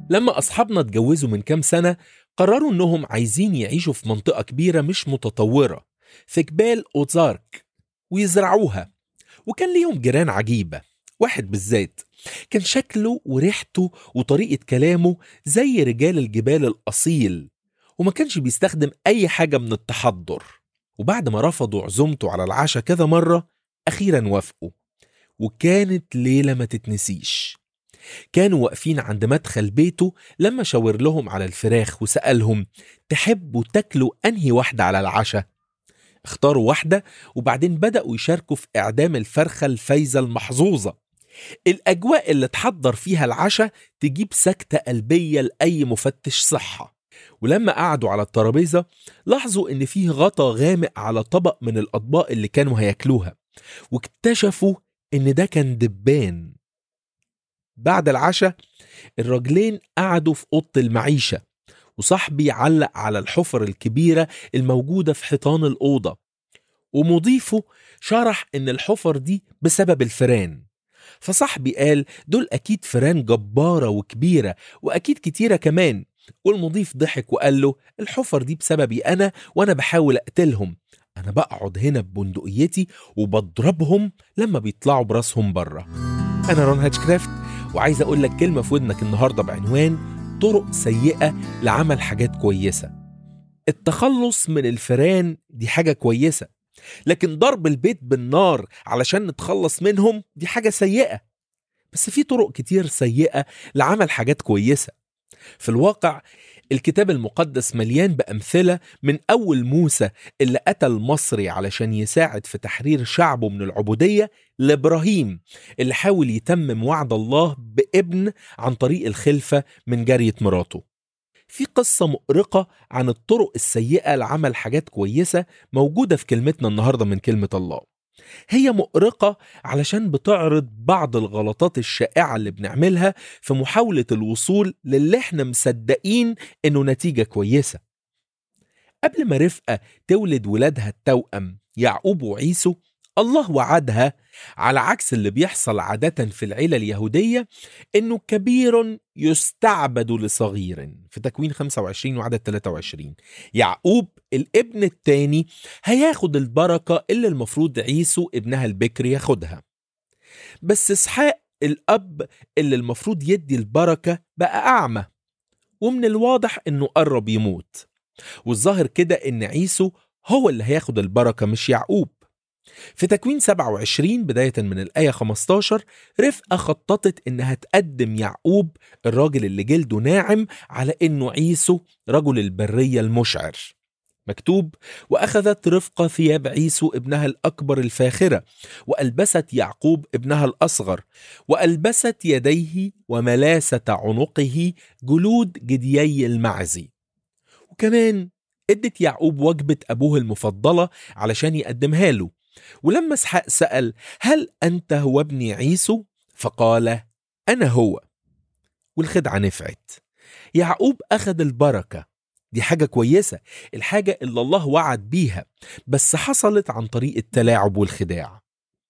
لما أصحابنا اتجوزوا من كام سنة قرروا إنهم عايزين يعيشوا في منطقة كبيرة مش متطورة في جبال أوزارك ويزرعوها وكان ليهم جيران عجيبة واحد بالذات كان شكله وريحته وطريقة كلامه زي رجال الجبال الأصيل وما كانش بيستخدم أي حاجة من التحضر وبعد ما رفضوا عزومته على العشاء كذا مرة أخيرا وافقوا وكانت ليلة ما تتنسيش كانوا واقفين عند مدخل بيته لما شاور لهم على الفراخ وسألهم تحبوا تاكلوا أنهي واحدة على العشاء اختاروا واحدة وبعدين بدأوا يشاركوا في إعدام الفرخة الفايزة المحظوظة الأجواء اللي تحضر فيها العشاء تجيب سكتة قلبية لأي مفتش صحة ولما قعدوا على الترابيزة لاحظوا إن فيه غطا غامق على طبق من الأطباق اللي كانوا هياكلوها واكتشفوا إن ده كان دبان بعد العشاء الراجلين قعدوا في أوضة المعيشة وصاحبي علق على الحفر الكبيرة الموجودة في حيطان الأوضة ومضيفه شرح إن الحفر دي بسبب الفيران فصاحبي قال دول أكيد فيران جبارة وكبيرة وأكيد كتيرة كمان والمضيف ضحك وقال له الحفر دي بسببي أنا وأنا بحاول أقتلهم أنا بقعد هنا ببندقيتي وبضربهم لما بيطلعوا براسهم بره أنا رون هاتشكرافت وعايز أقول لك كلمة في ودنك النهاردة بعنوان طرق سيئة لعمل حاجات كويسة التخلص من الفيران دي حاجة كويسة لكن ضرب البيت بالنار علشان نتخلص منهم دي حاجة سيئة بس في طرق كتير سيئة لعمل حاجات كويسة في الواقع الكتاب المقدس مليان بأمثلة من أول موسى اللي قتل مصري علشان يساعد في تحرير شعبه من العبودية لإبراهيم اللي حاول يتمم وعد الله بابن عن طريق الخلفة من جارية مراته في قصة مؤرقة عن الطرق السيئة لعمل حاجات كويسة موجودة في كلمتنا النهاردة من كلمة الله هي مؤرقة علشان بتعرض بعض الغلطات الشائعة اللي بنعملها في محاولة الوصول للي احنا مصدقين انه نتيجة كويسة قبل ما رفقة تولد ولادها التوأم يعقوب وعيسو الله وعدها على عكس اللي بيحصل عادة في العيلة اليهودية إنه كبير يستعبد لصغير في تكوين 25 وعدد 23 يعقوب الابن الثاني هياخد البركة اللي المفروض عيسو ابنها البكر ياخدها بس اسحاق الأب اللي المفروض يدي البركة بقى أعمى ومن الواضح إنه قرب يموت والظاهر كده إن عيسو هو اللي هياخد البركة مش يعقوب في تكوين 27 بداية من الآية 15 رفقة خططت إنها تقدم يعقوب الراجل اللي جلده ناعم على إنه عيسو رجل البرية المشعر مكتوب وأخذت رفقة ثياب عيسو ابنها الأكبر الفاخرة وألبست يعقوب ابنها الأصغر وألبست يديه وملاسة عنقه جلود جديي المعزي وكمان ادت يعقوب وجبة أبوه المفضلة علشان يقدمها له ولما اسحاق سأل هل أنت هو ابني عيسو؟ فقال أنا هو والخدعة نفعت يعقوب أخذ البركة دي حاجة كويسة الحاجة اللي الله وعد بيها بس حصلت عن طريق التلاعب والخداع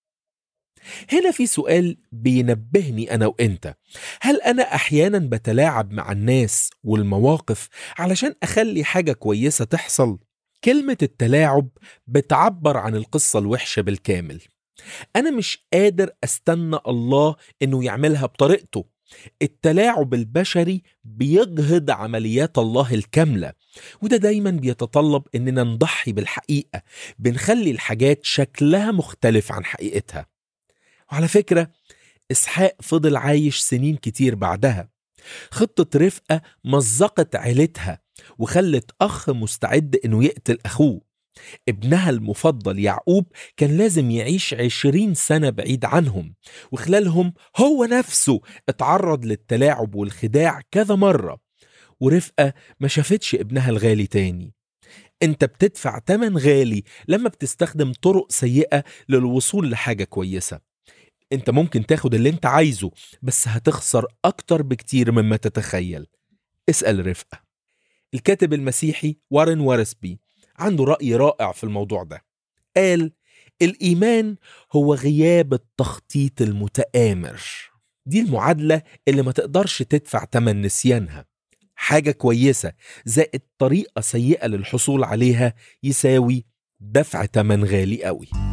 هنا في سؤال بينبهني أنا وإنت هل أنا أحيانا بتلاعب مع الناس والمواقف علشان أخلي حاجة كويسة تحصل؟ كلمة التلاعب بتعبر عن القصة الوحشة بالكامل أنا مش قادر أستنى الله إنه يعملها بطريقته التلاعب البشري بيجهض عمليات الله الكاملة وده دايما بيتطلب إننا نضحي بالحقيقة بنخلي الحاجات شكلها مختلف عن حقيقتها وعلى فكرة إسحاق فضل عايش سنين كتير بعدها خطة رفقة مزقت عيلتها وخلت أخ مستعد إنه يقتل أخوه ابنها المفضل يعقوب كان لازم يعيش عشرين سنة بعيد عنهم وخلالهم هو نفسه اتعرض للتلاعب والخداع كذا مرة ورفقة ما شافتش ابنها الغالي تاني انت بتدفع تمن غالي لما بتستخدم طرق سيئة للوصول لحاجة كويسة انت ممكن تاخد اللي انت عايزه بس هتخسر اكتر بكتير مما تتخيل اسأل رفقة الكاتب المسيحي وارن وارسبي عنده رأي رائع في الموضوع ده قال الإيمان هو غياب التخطيط المتآمر دي المعادلة اللي ما تقدرش تدفع تمن نسيانها حاجة كويسة زائد طريقة سيئة للحصول عليها يساوي دفع تمن غالي قوي